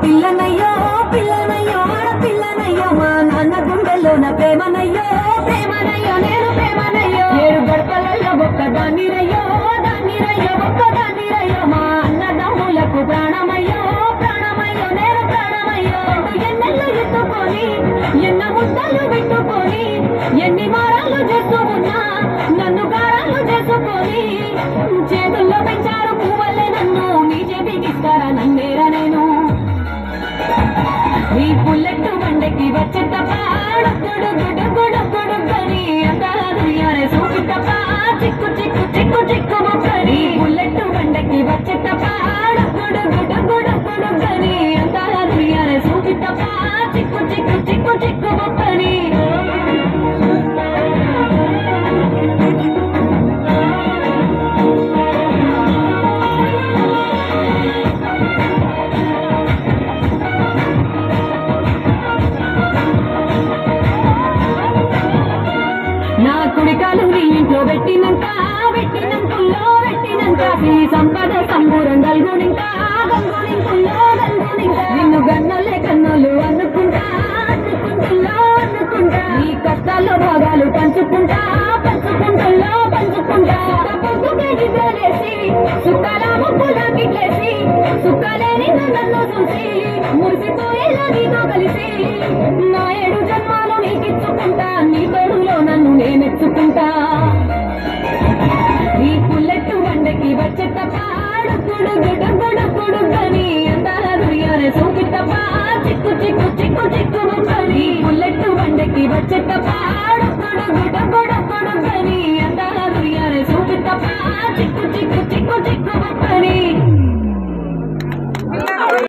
పిల్లనయ్యో పిల్లనయ్యో ఆడపిల్లనయ్యో మా నాన్న గుండెల్లోన ప్రేమనయ్యో ప్రేమనయ్యో నేను ప్రేమనయ్యో ఏడు గడపలలో ఒక్క దాన్నిరయ్యో దాన్నిరయ్యో ఒక్క దాన్నిరయ్యో మా అన్నదమ్ములకు ప్రాణమయ్యో ప్రాణమయ్యో నేను ప్రాణమయ్యో ఎన్నెళ్ళు ఎత్తుకొని ఎన్న ముద్దలు పెట్టుకొని ఎన్ని మారాలు చేస్తూ ఉన్నా నన్ను గారాలు చేసుకొని చేతుల్లో పెంచారు పువ్వలే నన్ను నీ చేతికిస్తారా నన్నేరా నేను ఈ పుల్లెట్టు బండకి వచ్చే తప్ప గుడు గుడు గుడు గుడు గని అందాదుయారే సూపి తప్ప చిక్కు చిక్కు చిక్కు చిక్కు ముక్కని పుల్లెట్టు బండకి వచ్చే తప్ప గుడు గుడు గుడు గుడు గని అందాదుయారే సూపి తప్ప చిక్కు చిక్కు చిక్కు చిక్కు ముక్కని నా కుడికాలు నీ ఇంట్లో పెట్టినంత పెట్టినంతుల్లో పెట్టినంత నీ సంపద సంబూరం గల్గునింకా గల్గునింకుల్లో గల్గునింకా నిన్ను గన్నోలే కన్నోలు అనుకుంటా అనుకుంటుల్లో అనుకుంటా నీ కష్టాల్లో భాగాలు పంచుకుంటా పంచుకుంటుల్లో పంచుకుంటా పొద్దుకే నిద్రలేసి సుఖాల ముక్కుల గిట్లేసి సుఖాలేని నన్ను చూసి మురిసిపోయేలా నీతో కలిసి నా ఏడు జన్మాలు నీకిచ్చుకుంటా నీ తోడులో నన్ను నేనెచ్చుకుంటా నీ పుల్లెట్టు వండకి వచ్చే తప్ప గుడు గుడు గుడు గుడు గని అందాల దుర్యానే సూపి తప్ప చిక్కు చిక్కు చిక్కు చిక్కు ముక్కని పుల్లెట్టు వండకి వచ్చే తప్ప గుడు గుడు గుడు